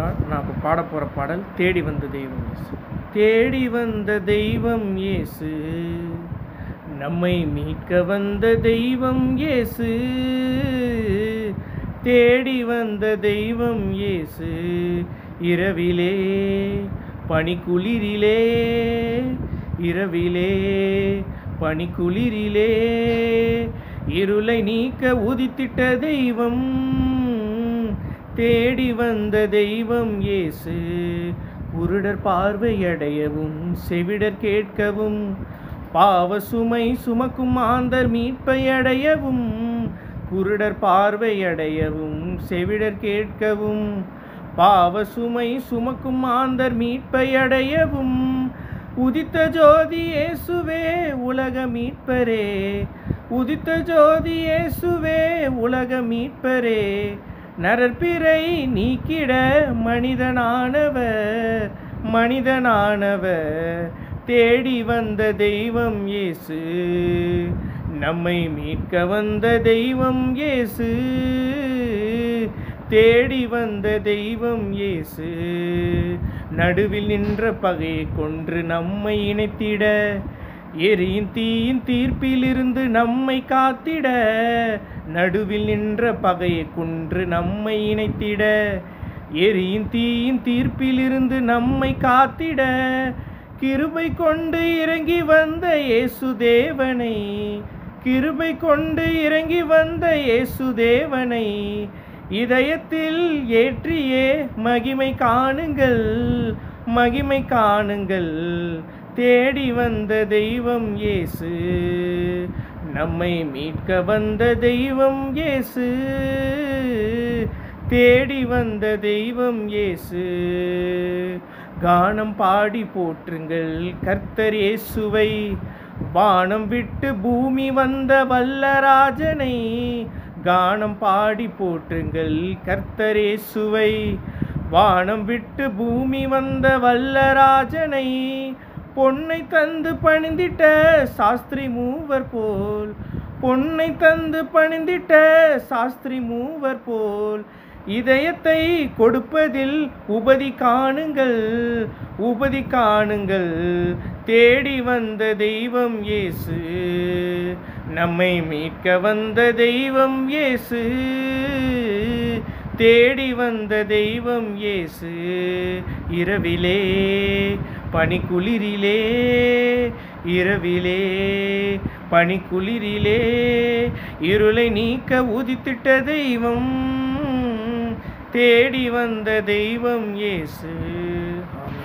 Lord நான் இப்போ பாட போகிற பாடல் தேடி வந்த தெய்வம் இயேசு தேடி வந்த தெய்வம் இயேசு நம்மை மீட்க வந்த தெய்வம் இயேசு தேடி வந்த தெய்வம் இயேசு இரவிலே பனிக்குளிரிலே இரவிலே பனிக்குளிரிலே இருளை நீக்க உதித்திட்ட தெய்வம் தேடி வந்த தெய்வம் இயேசு குருடர் பார்வையடையவும் செவிடர் கேட்கவும் பாவ சுமை சுமக்கும் ஆந்தர் மீட்பை அடையவும் குருடர் பார்வையடையவும் செவிடர் கேட்கவும் பாவ சுமை சுமக்கும் ஆந்தர் மீட்பை அடையவும் உதித்த ஜோதி இயேசுவே உலக மீட்பரே உதித்த ஜோதி இயேசுவே உலக மீட்பரே நரற்பிறை நீக்கிட மனிதனானவர் மனிதனானவர் தேடி வந்த தெய்வம் இயேசு நம்மை மீட்க வந்த தெய்வம் இயேசு தேடி வந்த தெய்வம் இயேசு நடுவில் நின்ற பகையை கொன்று நம்மை இணைத்திட எரியின் தீயின் தீர்ப்பிலிருந்து நம்மை காத்திட நடுவில் நின்ற பகையை கொன்று நம்மை இணைத்திட எரியின் தீயின் தீர்ப்பிலிருந்து நம்மை காத்திட கிருபை கொண்டு இறங்கி வந்த இயேசு தேவனை கிருபை கொண்டு இறங்கி வந்த இயேசு தேவனை இதயத்தில் ஏற்றியே மகிமை காணுங்கள் மகிமை காணுங்கள் தேடி வந்த தெய்வம் இயேசு நம்மை மீட்க வந்த தெய்வம் இயேசு தேடி வந்த தெய்வம் இயேசு கானம் பாடி போற்றுங்கள் கர்த்தர் இயேசுவை வானம் விட்டு பூமி வந்த வல்லராஜனை கானம் பாடி போற்றுங்கள் கர்த்தர் இயேசுவை வானம் விட்டு பூமி வந்த வல்லராஜனை பொன்னை தந்து பணிந்திட்ட சாஸ்திரி மூவர் போல் பொன்னை தந்து பணிந்திட்ட சாஸ்திரி மூவர் போல் இதயத்தை கொடுப்பதில் உபதி காணுங்கள் உபதி காணுங்கள் தேடி வந்த தெய்வம் இயேசு நம்மை மீட்க வந்த தெய்வம் இயேசு தேடி வந்த தெய்வம் இயேசு இரவிலே பனிக்குளிரிலே இரவிலே பனிக்குளிரிலே இருளை நீக்க உதித்திட்ட தெய்வம் தேடி வந்த தெய்வம் இயேசு ஆமென்.